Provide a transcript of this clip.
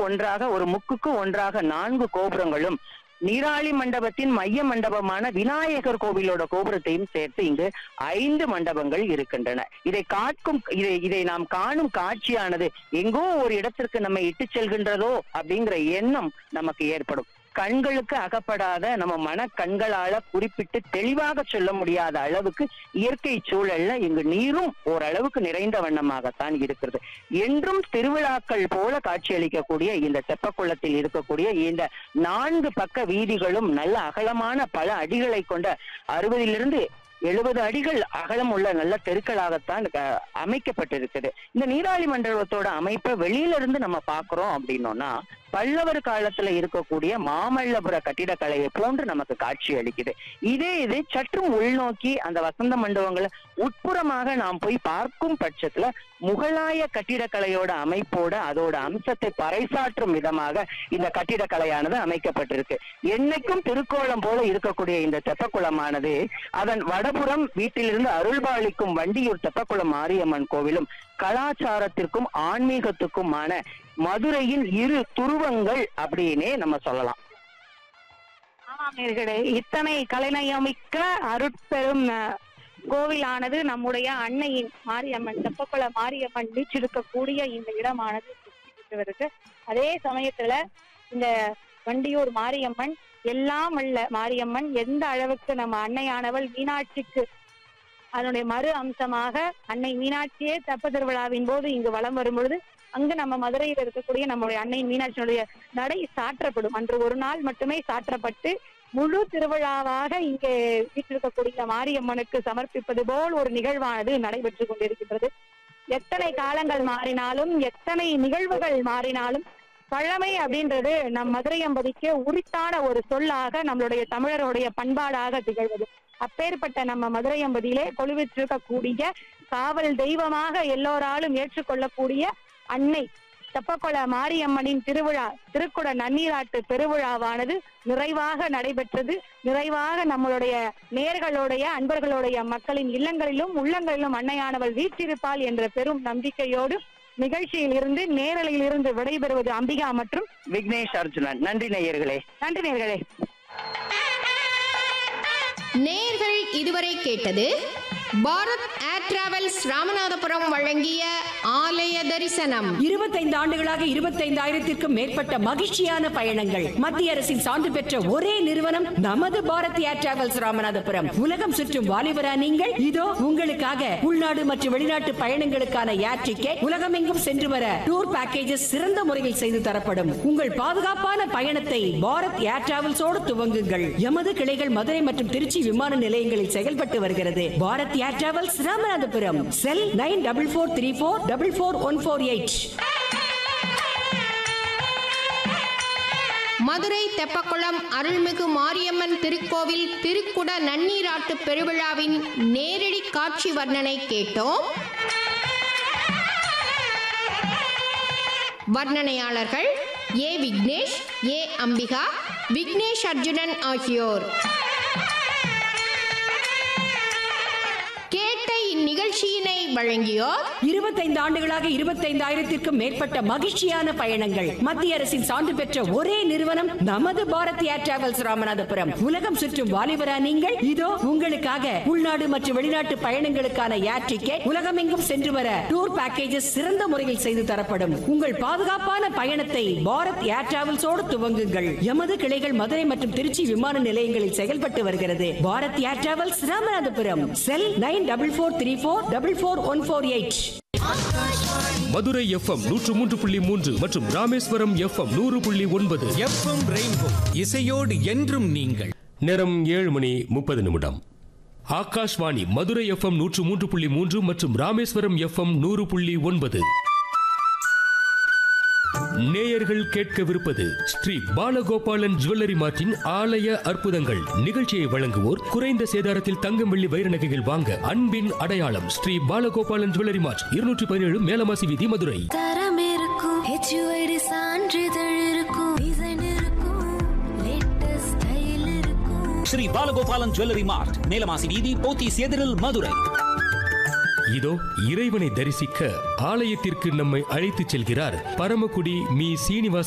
ஒன்றாக ஒரு முக்குக்கு ஒன்றாக நான்கு கோபுரங்களும் நீராளி மண்டபத்தின் மைய மண்டபமான விநாயகர் கோவிலோட கோபுரத்தையும் சேர்த்து இங்கு ஐந்து மண்டபங்கள் இருக்கின்றன இதை காட்கும் இதை இதை நாம் காணும் காட்சியானது எங்கோ ஒரு இடத்திற்கு நம்மை இட்டு செல்கின்றதோ அப்படிங்கிற எண்ணம் நமக்கு ஏற்படும் கண்களுக்கு அகப்படாத நம்ம மன கண்களால குறிப்பிட்டு தெளிவாக சொல்ல முடியாத அளவுக்கு இயற்கை சூழல்ல இங்கு நீரும் ஓரளவுக்கு நிறைந்த வண்ணமாகத்தான் இருக்கிறது என்றும் திருவிழாக்கள் போல காட்சியளிக்கக்கூடிய இந்த தெப்பக்குளத்தில் இருக்கக்கூடிய இந்த நான்கு பக்க வீதிகளும் நல்ல அகலமான பல அடிகளை கொண்ட அறுபதிலிருந்து எழுபது அடிகள் அகலம் உள்ள நல்ல தெருக்களாகத்தான் அஹ், அமைக்கப்பட்டிருக்குது இந்த நீராளி மண்டபத்தோட அமைப்பை வெளியில இருந்து நம்ம பாக்குறோம் அப்படின்னோம்னா பல்லவர் காலத்துல இருக்கக்கூடிய மாமல்லபுர கட்டிடக்கலையை போன்று நமக்கு காட்சி அளிக்குது இதே இது சற்றும் உள்நோக்கி அந்த வசந்த மண்டபங்களை உட்புறமாக நாம் போய் பார்க்கும் பட்சத்துல முகலாய கட்டிடக்கலையோட அமைப்போட அதோட அம்சத்தை பறைசாற்றும் விதமாக இந்த கட்டிடக்கலையானது அமைக்கப்பட்டிருக்கு என்னைக்கும் திருக்கோலம் போல இருக்கக்கூடிய இந்த தெப்பக்குளமானது அதன் வடபுறம் வீட்டிலிருந்து அருள்பாலிக்கும் வண்டியூர் தெப்பக்குளம் மாரியம்மன் கோவிலும் கலாச்சாரத்திற்கும் ஆன்மீகத்துக்குமான மதுரையின் இரு துருவங்கள் அப்படின்னே நம்ம சொல்லலாம் ஆமாம் நேர்களே இத்தனை கலைநயமிக்க அருட்பெரும் அஹ், கோவிலானது நம்முடைய அன்னையின் மாரியம்மன் தெப்பக்குள மாரியம்மன் வீற்றிருக்கக்கூடிய இந்த இடமானது பிரசித்தி பெற்றவருக்கு அதே சமயத்துல இந்த வண்டியூர் மாரியம்மன் எல்லாம் உள்ள மாரியம்மன் எந்த அளவுக்கு நம்ம அன்னையானவள் மீனாட்சிக்கு அதனுடைய மறு அம்சமாக அன்னை மீனாட்சியே தெப்ப திருவிழாவின் போது இங்கு வலம் வரும் பொழுது அங்கு நம்ம மதுரையில் இருக்கக்கூடிய நம்முடைய அன்னை மீனாட்சியினுடைய நடை சாற்றப்படும் அன்று ஒரு நாள் மட்டுமே சாற்றப்பட்டு முழு திருவிழாவாக இங்கே வீற்றிருக்கக்கூடிய மாரியம்மனுக்கு சமர்ப்பிப்பது போல் ஒரு நிகழ்வானது நடைபெற்று கொண்டிருக்கின்றது எத்தனை காலங்கள் மாறினாலும் எத்தனை நிகழ்வுகள் மாறினாலும் பழமை அப்படின்றது நம் மதுரை அம்பதிக்கு உரித்தான ஒரு சொல்லாக நம்மளுடைய தமிழருடைய பண்பாடாக திகழ்வது அப்பேற்பட்ட நம்ம மதுரை அம்பதியிலே கொலுவிற்றிருக்கக்கூடிய காவல் தெய்வமாக எல்லோராலும் ஏற்றுக்கொள்ளக்கூடிய அன்னை தெப்பக்குள மாரியம்மனின் திருவிழா திருக்குட நன்னீராட்டு பெருவிழாவானது நிறைவாக நடைபெற்றது நிறைவாக நம்மளுடைய நேர்களுடைய அன்பர்களுடைய மக்களின் இல்லங்களிலும் உள்ளங்களிலும் அன்னையானவள் வீற்றிருப்பாள் என்ற பெரும் நம்பிக்கையோடு நிகழ்ச்சியில் இருந்து நேரலையில் இருந்து விடைபெறுவது அம்பிகா மற்றும் விக்னேஷ் அர்ஜுனன் நன்றி நேயர்களே நன்றி நேர்களே நேர்கள் இதுவரை கேட்டது பாரத் ஏர் டிராவல்ஸ் ராமநாதபுரம் வழங்கிய ஆலய தரிசனம் இருபத்தைந்து ஆண்டுகளாக இருபத்தைந்தாயிரத்திற்கும் மேற்பட்ட மகிழ்ச்சியான பயணங்கள் மத்திய அரசின் சான்று பெற்ற ஒரே நிறுவனம் நமது பாரத் ஏர் டிராவல்ஸ் ராமநாதபுரம் உலகம் சுற்றும் வாலிபரா நீங்கள் இதோ உங்களுக்காக உள்நாடு மற்றும் வெளிநாட்டு பயணங்களுக்கான ஏர் டிக்கெட் உலகமெங்கும் சென்று வர டூர் பேக்கேஜஸ் சிறந்த முறையில் செய்து தரப்படும் உங்கள் பாதுகாப்பான பயணத்தை பாரத் ஏர் டிராவல்ஸோடு துவங்குங்கள் எமது கிளைகள் மதுரை மற்றும் திருச்சி விமான நிலையங்களில் செயல்பட்டு வருகிறது Bharat air travels Ramanathapuram cell nine double four three four double four one four eight Madurai Theppakulam அருள்மிகு மாரியம்மன் திருக்கோவில் திருக்குட நன்னீராட்டு பெருவிழாவின் நேரடி காட்சி வர்ணனை கேட்டோம் வர்ணனையாளர்கள் ஏ விக்னேஷ் ஏ அம்பிகா விக்னேஷ் அர்ஜுனன் ஆகியோர் கேட்ட இந்நிகழ்ச்சியினை வழங்கியோர் இருபத்தைந்து ஆண்டுகளாக இருபத்தைந்தாயிரத்திற்கும் மேற்பட்ட மகிழ்ச்சியான பயணங்கள் மத்திய அரசின் சான்று பெற்ற ஒரே நிறுவனம் நமது பாரத் ஏர் டிராவல்ஸ் ராமநாதபுரம் உலகம் சுற்றும் வாலிபரா நீங்கள் இதோ உங்களுக்காக உள்நாடு மற்றும் வெளிநாட்டு பயணங்களுக்கான ஏர் டிக்கெட் உலகமெங்கும் சென்று வர டூர் பேக்கேஜஸ் சிறந்த முறையில் செய்து தரப்படும் உங்கள் பாதுகாப்பான பயணத்தை பாரத் ஏர் டிராவல்ஸோடு துவங்குங்கள் எமது கிளைகள் மதுரை மற்றும் திருச்சி விமான நிலையங்களில் செயல்பட்டு வருகிறது Bharat air travels Ramanathapuram cell nine double four three four double four one four eight Madurai FM நூற்று மூன்று புள்ளி மூன்று மற்றும் ராமேஸ்வரம் எஃப்எம் நூறு புள்ளி ஒன்பது எஃப்எம் ரெயின்போ இசையோடு என்றும் நீங்கள் நேரம் ஏழு மணி முப்பது நிமிடம் ஆகாஷ்வாணி மதுரை எஃப்எம் நூற்று மூன்று புள்ளி மூன்று மற்றும் ராமேஸ்வரம் எஃப்எம் நூறு புள்ளி ஒன்பது நேயர்கள் கேட்கவிருப்பது ஸ்ரீ பாலகோபாலன் ஜுவல்லரி மார்ட்டின் ஆலய அற்புதங்கள் நிகழ்ச்சியை வழங்குவோர் குறைந்த சேதாரத்தில் தங்கம் வெள்ளி வைர நகைகள் வாங்க அன்பின் அடையாளம் ஸ்ரீ பாலகோபாலன் ஜுவல்லரி மார்ட் இருநூற்றி பதினேழு மேலமாசி வீதி மதுரை தரம் இருக்கும் ஹெச்யூஐடி சான்றிதழ் இருக்கும் டிசைன் இருக்கும் லேட்டஸ்ட் ஸ்டைல் இருக்கும் ஸ்ரீ பாலகோபாலன் ஜுவல்லரி மார்ட் மேலமாசி வீதி போத்தீஸ் எதிரில் மதுரை இதோ இறைவனை தரிசிக்க ஆலயத்திற்கு நம்மை அழைத்துச் செல்கிறார் பரமக்குடி மீ சீனிவாச